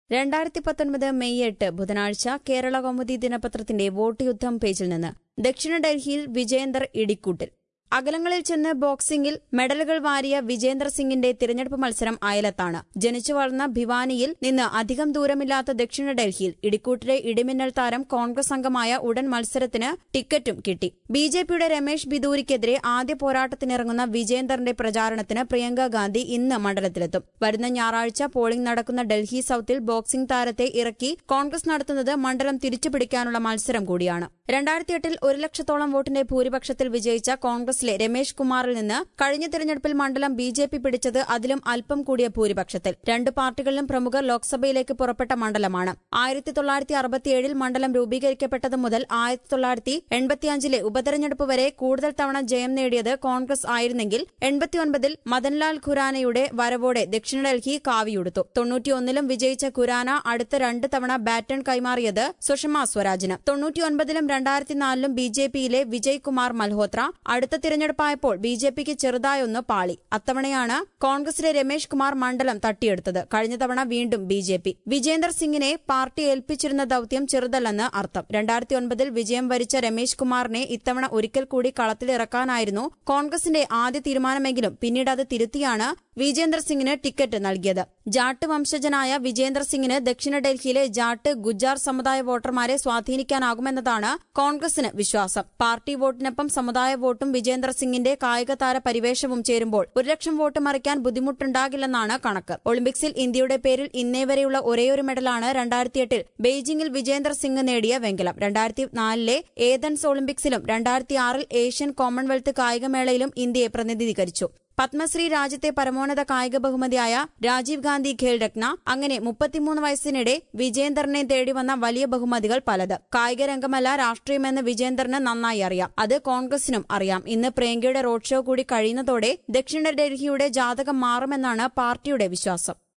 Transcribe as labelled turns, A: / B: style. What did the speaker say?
A: രണ്ടായിരത്തി പത്തൊൻപത് മെയ് എട്ട് ബുധനാഴ്ച കേരള കൗമുദി ദിനപത്രത്തിന്റെ വോട്ട് യുദ്ധം പേജിൽ നിന്ന് ദക്ഷിണ ഡൽഹിയിൽ വിജേന്ദർ ഇടിക്കൂട്ടിൽ അകലങ്ങളിൽ ചെന്ന് ബോക്സിംഗിൽ മെഡലുകൾ വാരിയ വിജേന്ദർ സിംഗിന്റെ തിരഞ്ഞെടുപ്പ് മത്സരം അയലത്താണ് ജനിച്ചു വളർന്ന ഭിവാനിയിൽ നിന്ന് അധികം ദൂരമില്ലാത്ത ദക്ഷിണ ഡൽഹിയിൽ ഇടിക്കൂട്ടിലെ ഇടിമിന്നൽ താരം കോൺഗ്രസ് അംഗമായ ഉടൻ മത്സരത്തിന് ടിക്കറ്റും കിട്ടി ബി ജെ പിയുടെ രമേശ് ബിദൂരിക്കെതിരെ ആദ്യ പോരാട്ടത്തിനിറങ്ങുന്ന വിജേന്ദറിന്റെ പ്രചാരണത്തിന് പ്രിയങ്ക ഗാന്ധി ഇന്ന് മണ്ഡലത്തിലെത്തും വരുന്ന ഞായറാഴ്ച പോളിംഗ് നടക്കുന്ന ഡൽഹി സൌത്തിൽ ബോക്സിംഗ് താരത്തെ ഇറക്കി കോൺഗ്രസ് നടത്തുന്നത് മണ്ഡലം തിരിച്ചുപിടിക്കാനുള്ള മത്സരം കൂടിയാണ് രണ്ടായിരത്തി എട്ടിൽ ഒരു ലക്ഷത്തോളം വോട്ടിന്റെ ഭൂരിപക്ഷത്തിൽ വിജയിച്ച കോൺഗ്രസിലെ രമേശ് കുമാറിൽ നിന്ന് കഴിഞ്ഞ തെരഞ്ഞെടുപ്പിൽ മണ്ഡലം ബി ജെ പി പിടിച്ചത് അതിലും അല്പം കൂടിയ ഭൂരിപക്ഷത്തിൽ രണ്ട് പാർട്ടികളിലും പ്രമുഖർ ലോക്സഭയിലേക്ക് പുറപ്പെട്ട മണ്ഡലമാണ് ആയിരത്തി തൊള്ളായിരത്തി അറുപത്തിയേഴിൽ മണ്ഡലം രൂപീകരിക്കപ്പെട്ടത് മുതൽ ആയിരത്തി തൊള്ളായിരത്തി എൺപത്തിയഞ്ചിലെ ഉപതെരഞ്ഞെടുപ്പ് വരെ കൂടുതൽ തവണ ജയം നേടിയത് കോൺഗ്രസ് ആയിരുന്നെങ്കിൽ എൺപത്തിയൊൻപതിൽ മദൻലാൽ ഖുരാനയുടെ വരവോടെ ദക്ഷിണ ഡൽഹി കാവിയുടുത്തു തൊണ്ണൂറ്റിയൊന്നിലും വിജയിച്ച ഖുരാന അടുത്ത രണ്ട് തവണ ബാറ്റൺ കൈമാറിയത് സുഷമ സ്വരാജിന് തൊണ്ണൂറ്റിയൊൻപതിലും രണ്ടായിരത്തിനാലിലും ബി ജെ പിയിലെ വിജയ് കുമാർ മൽഹോത്ര അടുത്ത തിരഞ്ഞെടുപ്പായപ്പോൾ ബി ജെ പിക്ക് ചെറുതായൊന്ന് പാളി അത്തവണയാണ് കോൺഗ്രസിലെ രമേശ് കുമാർ മണ്ഡലം തട്ടിയെടുത്തത് കഴിഞ്ഞ തവണ വീണ്ടും ബി ജെ പി വിജേന്ദർ സിംഗിനെ പാർട്ടി ഏൽപ്പിച്ചിരുന്ന ദൌത്യം ചെറുതല്ലെന്ന് അർത്ഥം രണ്ടായിരത്തി ഒൻപതിൽ വിജയം വരിച്ച രമേശ് കുമാറിനെ ഇത്തവണ ഒരിക്കൽ കൂടി കളത്തിലിറക്കാനായിരുന്നു കോൺഗ്രസിന്റെ ആദ്യ തീരുമാനമെങ്കിലും പിന്നീട് അത് തിരുത്തിയാണ് വിജേന്ദർ സിംഗിന് ടിക്കറ്റ് നൽകിയത് ജാട്ട് വംശജനായ വിജേന്ദർ സിംഗിന് ദക്ഷിണ ഡൽഹിയിലെ ജാട്ട് ഗുജാർ സമുദായ വോട്ടർമാരെ സ്വാധീനിക്കാനാകുമെന്നതാണ് കോൺഗ്രസിന് വിശ്വാസം പാർട്ടി വോട്ടിനൊപ്പം സമുദായ വോട്ടും വിജേന്ദർ സിംഗിന്റെ കായിക താര പരിവേഷവും ചേരുമ്പോൾ ഒരു ലക്ഷം വോട്ട് മറിക്കാൻ ബുദ്ധിമുട്ടുണ്ടാകില്ലെന്നാണ് കണക്ക് ഒളിമ്പിക്സിൽ ഇന്ത്യയുടെ പേരിൽ ഇന്നേ വരെയുള്ള ഒരേയൊരു മെഡലാണ് രണ്ടായിരത്തിയെട്ടിൽ ബെയ്ജിംഗിൽ വിജേന്ദർ സിംഗ് നേടിയ വെങ്കലം രണ്ടായിരത്തി നാലിലെ ഏതൻസ് ഒളിമ്പിക്സിലും രണ്ടായിരത്തി ആറിൽ ഏഷ്യൻ കോമൺവെൽത്ത് കായികമേളയിലും ഇന്ത്യയെ പ്രതിനിധീകരിച്ചു പത്മശ്രീ രാജ്യത്തെ പരമോന്നത കായിക ബഹുമതിയായ രാജീവ് ഗാന്ധി ഖേൽരത്ന അങ്ങനെ മുപ്പത്തിമൂന്ന് വയസ്സിനിടെ വിജേന്ദറിനെ തേടി വന്ന വലിയ ബഹുമതികൾ പലത് കായിക രംഗമല്ല രാഷ്ട്രീയമെന്ന് വിജേന്ദറിന് നന്നായി അറിയാം അത് കോൺഗ്രസിനും അറിയാം ഇന്ന് പ്രിയങ്കയുടെ റോഡ് ഷോ കൂടി കഴിയുന്നതോടെ ദക്ഷിണ ഡൽഹിയുടെ ജാതകം മാറുമെന്നാണ് പാർട്ടിയുടെ വിശ്വാസം